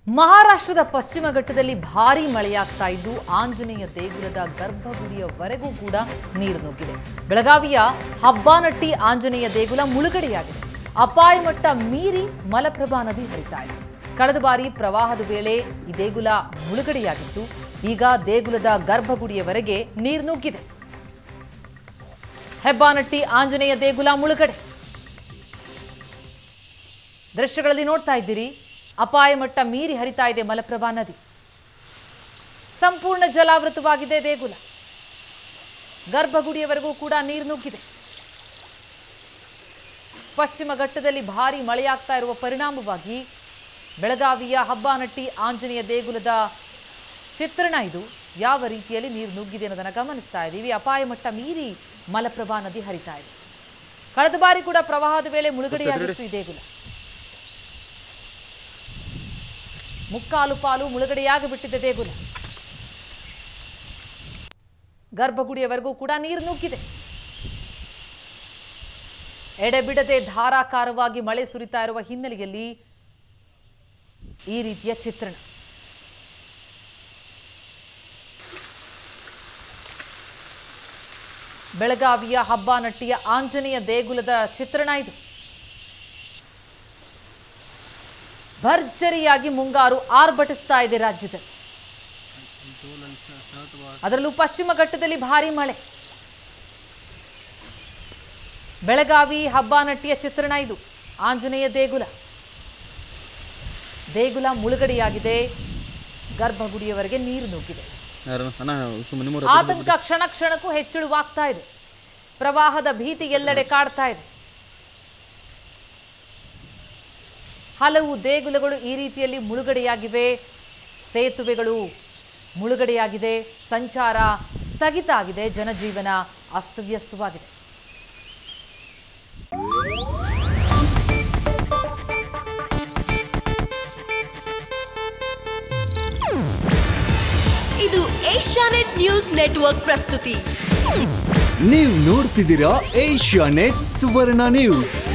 ಮಹಾರಾಷ್ಟ್ರದ ಪಶ್ಚಿಮ ಘಟ್ಟದಲ್ಲಿ ಭಾರೀ ಮಳೆಯಾಗ್ತಾ ಇದ್ದು ಆಂಜನೇಯ ದೇಗುಲದ ಗರ್ಭಗುಡಿಯವರೆಗೂ ಕೂಡ ನೀರು ನುಗ್ಗಿದೆ ಬೆಳಗಾವಿಯ ಹಬ್ಬಾನಟ್ಟಿ ಆಂಜನೇಯ ದೇಗುಲ ಮುಳುಗಡೆಯಾಗಿದೆ ಅಪಾಯ ಮಟ್ಟ ಮೀರಿ ಮಲಪ್ರಭಾ ನದಿ ಹರಿತಾ ಇದೆ ಕಳೆದ ಬಾರಿ ಪ್ರವಾಹದ ವೇಳೆ ಈ ದೇಗುಲ ಮುಳುಗಡೆಯಾಗಿತ್ತು ಈಗ ದೇಗುಲದ ಗರ್ಭಗುಡಿಯವರೆಗೆ ನೀರು ನುಗ್ಗಿದೆ ಹೆಬ್ಬಾನಟ್ಟಿ ಆಂಜನೇಯ ದೇಗುಲ ಮುಳುಗಡೆ ದೃಶ್ಯಗಳಲ್ಲಿ ನೋಡ್ತಾ ಇದ್ದೀರಿ ಅಪಾಯ ಮಟ್ಟ ಮೀರಿ ಹರಿತಾ ಇದೆ ಮಲಪ್ರಭಾ ನದಿ ಸಂಪೂರ್ಣ ಜಲಾವೃತವಾಗಿದೆ ದೇಗುಲ ಗರ್ಭಗುಡಿಯವರೆಗೂ ಕೂಡ ನೀರು ನುಗ್ಗಿದೆ ಪಶ್ಚಿಮ ಘಟ್ಟದಲ್ಲಿ ಭಾರಿ ಮಳೆಯಾಗ್ತಾ ಇರುವ ಪರಿಣಾಮವಾಗಿ ಬೆಳಗಾವಿಯ ಹಬ್ಬಾನಟ್ಟಿ ಆಂಜನೇಯ ದೇಗುಲದ ಚಿತ್ರಣ ಇದು ಯಾವ ರೀತಿಯಲ್ಲಿ ನೀರು ನುಗ್ಗಿದೆ ಅನ್ನೋದನ್ನು ಗಮನಿಸ್ತಾ ಇದ್ದೀವಿ ಅಪಾಯ ಮಟ್ಟ ಮೀರಿ ಮಲಪ್ರಭಾ ನದಿ ಹರಿತಾ ಇದೆ ಕಳೆದ ಬಾರಿ ಕೂಡ ಪ್ರವಾಹದ ವೇಳೆ ಮುಳುಗಡೆಯಾಗಿತ್ತು ಈ ದೇಗುಲ ಮುಕ್ಕಾಲು ಪಾಲು ಮುಳುಗಡೆಯಾಗಿ ಬಿಟ್ಟಿದೆ ದೇಗುಲ ಗರ್ಭಗುಡಿಯವರೆಗೂ ಕೂಡ ನೀರು ನುಗ್ಗಿದೆ ಎಡೆಬಿಡದೆ ಧಾರಾಕಾರವಾಗಿ ಮಳೆ ಸುರಿತಾ ಇರುವ ಹಿನ್ನೆಲೆಯಲ್ಲಿ ಈ ರೀತಿಯ ಚಿತ್ರಣ ಬೆಳಗಾವಿಯ ಹಬ್ಬಾನಟ್ಟಿಯ ಆಂಜನೇಯ ದೇಗುಲದ ಚಿತ್ರಣ ಇದು ಭರ್ಜರಿಯಾಗಿ ಮುಂಗಾರು ಆರ್ಭಟಿಸ್ತಾ ಇದೆ ರಾಜ್ಯದಲ್ಲಿ ಅದರಲ್ಲೂ ಪಶ್ಚಿಮ ಘಟ್ಟದಲ್ಲಿ ಭಾರಿ ಮಳೆ ಬೆಳಗಾವಿ ಹಬ್ಬಾನಟ್ಟಿಯ ಚಿತ್ರಣ ಇದು ಆಂಜನೇಯ ದೇಗುಲ ದೇಗುಲ ಮುಳುಗಡೆಯಾಗಿದೆ ಗರ್ಭಗುಡಿಯವರೆಗೆ ನೀರು ನುಗ್ಗಿದೆ ಯಾರು ಅಣ್ಣ ಸುಮ್ಮನೆ ನಿಮ್ಮೂರ ಆತಂಕ ಕ್ಷಣ ಕ್ಷಣಕ್ಕೂ ಹೆಚ್ಚಳವಾಗ್ತಾ ಇದೆ ಪ್ರವಾಹದ ಭೀತಿ ಎಲ್ಲೆಡೆ ಕಾಡ್ತಾ ಇದೆ ಹಲವು ದೇಗುಲಗಳು ಈ ರೀತಿಯಲ್ಲಿ ಮುಳುಗಡೆಯಾಗಿವೆ ಸೇತುವೆಗಳು ಮುಳುಗಡೆಯಾಗಿದೆ ಸಂಚಾರ ಸ್ಥಗಿತ ಆಗಿದೆ ಜನಜೀವನ ಅಸ್ತವ್ಯಸ್ತವಾಗಿದೆ ಇದು ಏಷ್ಯಾನೆಟ್ ನ್ಯೂಸ್ ನೆಟ್ವರ್ಕ್ ಪ್ರಸ್ತುತಿ ನೀವು ನೋಡ್ತಿದ್ದೀರಾ ಏಷ್ಯಾ ನೆಟ್ ಸುವರ್ಣ ನ್ಯೂಸ್